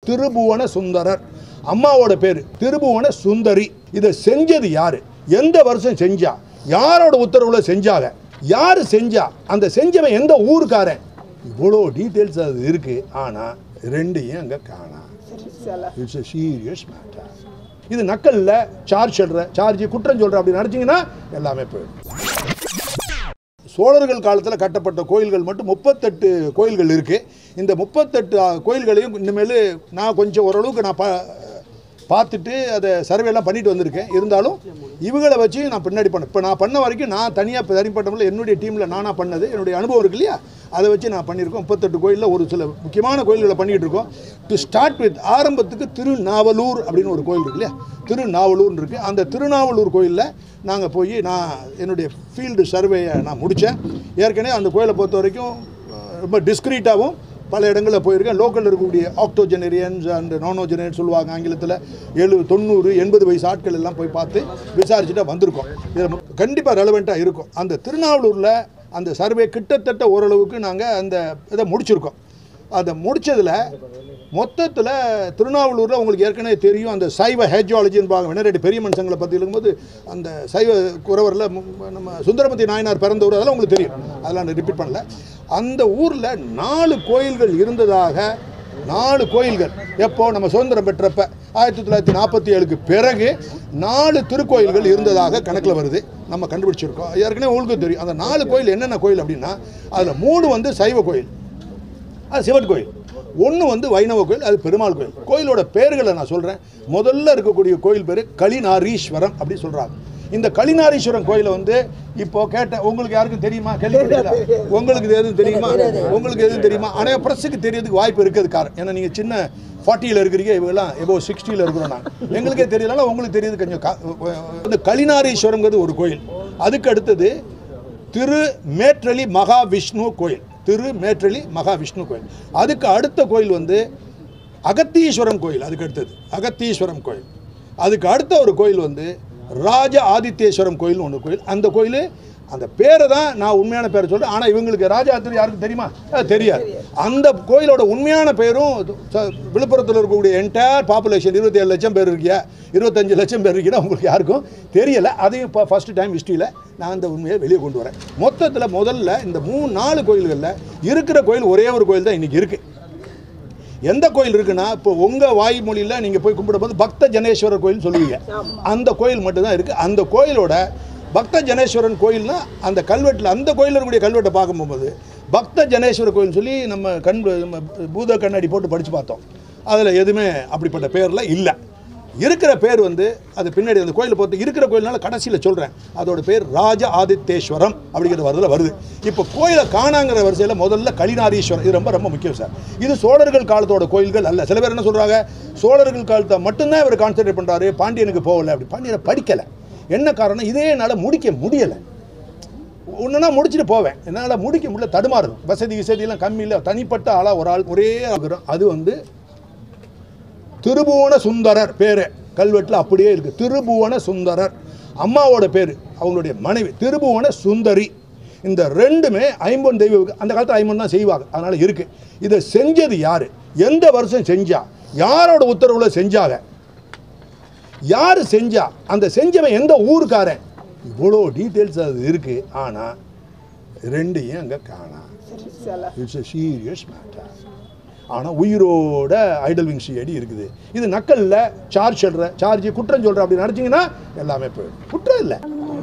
திருபுவன சுந்தரர் அம்மாவோட பேர் திருபுவன சுந்தரி இதை செஞ்சது யாரு எந்த வருஷம் செஞ்சா யாரோட உத்தரவுல செஞ்சாங்க யாரு செஞ்சா அந்த செஞ்சவன் எந்த ஊருக்காரன் இவ்வளோ டீட்டெயில்ஸ் அது இருக்கு ஆனா ரெண்டையும் அங்க காணா இட்ஸ் a சீரியஸ் மேட்டர் இது நக்கல்ல சார்ஜ் சொல்ற சார்ஜ் குற்றம் சொல்ற அப்படி நினைச்சீங்கன்னா எல்லாமே போயிடும் சோழர்கள் காலத்தில் கட்டப்பட்ட கோயில்கள் மட்டும் முப்பத்தெட்டு கோயில்கள் இருக்குது இந்த முப்பத்தெட்டு ஆ, கோயில்களையும் இனிமேல் நான் கொஞ்சம் ஓரளவுக்கு நான் பா பார்த்துட்டு அதை சர்வேலாம் பண்ணிட்டு வந்திருக்கேன் இருந்தாலும் இவங்களை வச்சு நான் பின்னாடி பண்ணேன் இப்போ நான் பண்ண வரைக்கும் நான் தனியாக தனிப்பட்ட முறையில் என்னுடைய டீமில் நானாக பண்ணது என்னுடைய அனுபவம் இருக்கு இல்லையா அதை வச்சு நான் பண்ணியிருக்கோம் முப்பத்தெட்டு கோயிலில் ஒரு சில முக்கியமான கோயில்களை பண்ணிகிட்டு இருக்கோம் டு ஸ்டார்ட் வித் ஆரம்பத்துக்கு திருநாவலூர் அப்படின்னு ஒரு கோயில் இருக்கு இல்லையா திருநாவலூர்னு இருக்குது அந்த திருநாவலூர் கோயிலில் நாங்கள் போய் நான் என்னுடைய ஃபீல்டு சர்வேயை நான் முடித்தேன் ஏற்கனவே அந்த கோயிலை பொறுத்த வரைக்கும் அஹ், ரொம்ப டிஸ்க்ரீட்டாகவும் பல இடங்களில் போயிருக்கேன் லோக்கலில் இருக்கக்கூடிய ஆக்டோஜெனரியன்ஸ் அண்ட் நானோஜெனரியன் சொல்லுவாங்க ஆங்கிலத்தில் எழு தொண்ணூறு எண்பது வயசு ஆட்கள் எல்லாம் போய் பார்த்து விசாரிச்சுட்டு வந்திருக்கோம் இதில் கண்டிப்பாக ரெலவெண்ட்டாக இருக்கும் அந்த திருநாவலூரில் அந்த சர்வே கிட்டத்தட்ட ஓரளவுக்கு நாங்கள் அந்த இதை முடிச்சிருக்கோம் அதை முடிச்சதுல மொத்தத்தில் திருநாவலூரில் உங்களுக்கு ஏற்கனவே தெரியும் அந்த சைவ ஹேஜாலஜின்னு வெனரேடி பெரிய மனுஷங்களை பற்றி இருக்கும்போது அந்த சைவ குறவரில் நம்ம சுந்தரமதி நாயனார் பிறந்த ஊர் அதெல்லாம் உங்களுக்கு தெரியும் அதெல்லாம் நான் ரிப்பீட் பண்ணல அந்த ஊரில் நாலு கோயில்கள் இருந்ததாக நாலு கோயில்கள் எப்போ நம்ம சுதந்திரம் பெற்றப்ப ஆயிரத்தி தொள்ளாயிரத்தி நாற்பத்தி ஏழுக்கு பிறகு நாலு திருக்கோயில்கள் இருந்ததாக கணக்கில் வருது நம்ம கண்டுபிடிச்சிருக்கோம் ஏற்கனவே உங்களுக்கு தெரியும் அந்த நாலு கோயில் என்னென்ன கோயில் அப்படின்னா அதில் மூணு வந்து சைவ கோயில் அது சிவன் கோயில் ஒன்று வந்து வைணவ கோயில் அது பெருமாள் கோயில் கோயிலோட பேர்களை நான் சொல்கிறேன் முதல்ல இருக்கக்கூடிய கோயில் பேர் களிநாரீஸ்வரம் அப்படி சொல்கிறாங்க இந்த களிநாரீஸ்வரம் கோயிலை வந்து இப்போ கேட்ட உங்களுக்கு யாருக்கும் தெரியுமா கேள்விப்பட்டீங்களா உங்களுக்கு இது எதுவும் தெரியுமா உங்களுக்கு எதுவும் தெரியுமா ஆனால் ப்ரெஸ்ஸுக்கு தெரியறதுக்கு வாய்ப்பு இருக்குது காரணம் ஏன்னா நீங்கள் சின்ன ஃபார்ட்டியில் இருக்கிறீங்க இவங்கெல்லாம் எபோ சிக்ஸ்டியில் இருக்கிறோம் நாங்கள் எங்களுக்கே தெரியலனா உங்களுக்கு தெரியுது கொஞ்சம் கா- இந்த களிநாரீஸ்வரங்கிறது ஒரு கோயில் அதுக்கு அடுத்தது திரு மேற்றலி மகா விஷ்ணு கோயில் திரு மேற்றலி மகா விஷ்ணு கோயில் அதுக்கு அடுத்த கோயில் வந்து அகத்தீஸ்வரம் கோயில் அதுக்கு அடுத்தது அகத்தீஸ்வரம் கோயில் அதுக்கு அடுத்த ஒரு கோயில் வந்து ராஜ ஆதித்யேஸ்வரம் கோயில்னு ஒன்று கோயில் அந்த கோயில் அந்த பேரை தான் நான் உண்மையான பேரை சொல்கிறேன் ஆனால் இவங்களுக்கு ராஜாத்திரி யாருக்கு தெரியுமா அது தெரியாது அந்த கோயிலோட உண்மையான பேரும் ச- விழுப்புரத்தில் இருக்கக்கூடிய என்டையர் பாப்புலேஷன் இருபத்தி ஏழு லட்சம் பேர் இருக்கியா இருபத்தஞ்சு லட்சம் பேர் இருக்கியா உங்களுக்கு யாருக்கும் தெரியலை அதையும் இப்போ ஃபஸ்ட்டு டைம் ஹிஸ்ட்ரியில் நான் அந்த உண்மையை வெளியே கொண்டு வரேன் மொத்தத்தில் முதல்ல இந்த மூணு நாலு கோயில்களில் இருக்கிற கோயில் ஒரே ஒரு கோயில் தான் இன்றைக்கி இருக்குது எந்த கோயில் இருக்குன்னா இப்போ உங்கள் வாய்மொழியில் நீங்கள் போய் கும்பிடும்போது பக்த ஜனேஸ்வரர் கோயில் சொல்லுவீங்க அந்த கோயில் மட்டும்தான் இருக்குது அந்த கோயிலோட பக்த ஜனேஸ்வரன் கோயில்னா அந்த கல்வெட்டில் அந்த கோயிலில் இருக்கக்கூடிய கல்வெட்டை பார்க்கும்போது பக்த ஜனேஸ்வரர் கோயில் சொல்லி நம்ம கண் நம்ம பூத கண்ணாடி போட்டு படித்து பார்த்தோம் அதில் எதுவுமே அப்படிப்பட்ட பேரில் இல்லை இருக்கிற பேர் வந்து அது பின்னாடி அந்த கோயிலை பொறுத்து இருக்கிற கோயில்னால கடைசியில் சொல்கிறேன் அதோட பேர் ராஜ ஆதித்தேஸ்வரம் அப்படிங்கிற வரதுல வருது இப்போ கோயிலை காணாங்கிற வரிசையில் முதல்ல கலிநாரீஸ்வரம் இது ரொம்ப ரொம்ப முக்கியம் சார் இது சோழர்கள் காலத்தோட கோயில்கள் அல்ல சில பேர் என்ன சொல்கிறாங்க சோழர்கள் காலத்தை மட்டும்தான் இவர் கான்சென்ட்ரேட் பண்ணுறாரு பாண்டியனுக்கு போகல அப்படி பாண்டியனை படிக்கலை என்ன காரணம் இதே என்னால் முடிக்க முடியலை ஒன்றுனா முடிச்சுட்டு போவேன் என்னால் முடிக்க முடியல தடுமாறுது வசதி விசதியெல்லாம் கம்மி இல்லை தனிப்பட்ட ஆளாக ஒரு ஆள் ஒரே ஆகிறோம் அது வந்து திருபுவன சுந்தரர் பேர் கல்வெட்டில் அப்படியே இருக்குது திருபுவன சுந்தரர் அம்மாவோட பேர் அவங்களுடைய மனைவி திருபுவன சுந்தரி இந்த ரெண்டுமே ஐம்பொன் தெய்வ அந்த காலத்தில் ஐம்பொன் தான் செய்வாங்க அதனால் இருக்குது இதை செஞ்சது யார் எந்த வருஷம் செஞ்சா யாரோட உத்தரவில் செஞ்சாங்க யார் செஞ்சா அந்த செஞ்சவன் எந்த ஊருக்காரன் இவ்வளோ டீட்டெயில்ஸ் அது இருக்குது ஆனால் ரெண்டையும் அங்கே காணா இட்ஸ் a சீரியஸ் மேட்டர் ஆனால் உயிரோட ஐடல் விங் சிஐடி இருக்குது இது நக்கல்ல சார்ஜ் சொல்கிற சார்ஜ் குற்றம் சொல்கிற அப்படி நினச்சிங்கன்னா எல்லாமே போயிடும் குற்றம் இல்லை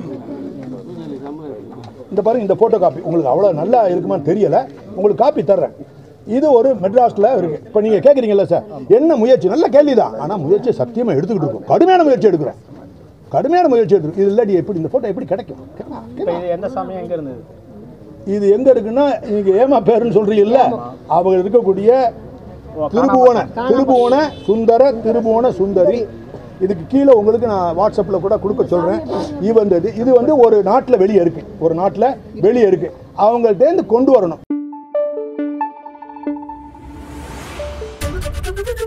இந்த பாருங்க இந்த ஃபோட்டோ காப்பி உங்களுக்கு அவ்வளோ நல்லா இருக்குமான்னு தெரியலை உங்களுக்கு காப்பி தர்றேன் இது ஒரு மெட்ராஸில் இருக்குது இப்போ நீங்கள் கேட்குறீங்கல்ல சார் என்ன முயற்சி நல்ல கேள்வி தான் ஆனால் முயற்சி சத்தியமாக எடுத்துக்கிட்டு இருக்கோம் கடுமையான முயற்சி எடுக்கிறோம் கடுமையான முயற்சி எடுக்கிறோம் இது இல்லாட்டி எப்படி இந்த ஃபோட்டோ எப்படி கிடைக்கும் கேட்கலாம், இப்போ கேட்கலாம். இது எந்த சாமியம் எங்க இருந்தது இது எங்க இருக்குன்னா நீங்க ஏமா பேருன்னு சொல்றீங்கல்ல அவங்க இருக்கக்கூடிய திருபுவன திருபுவன சுந்தர திருபுவன சுந்தரி இதுக்கு கீழே உங்களுக்கு நான் வாட்ஸ்அப்பில் கூட கொடுக்க சொல்கிறேன் இது வந்தது இது வந்து ஒரு நாட்டில் வெளியே இருக்கு ஒரு நாட்டில் வெளியே இருக்கு அவங்கள்ட்டேருந்து கொண்டு வரணும்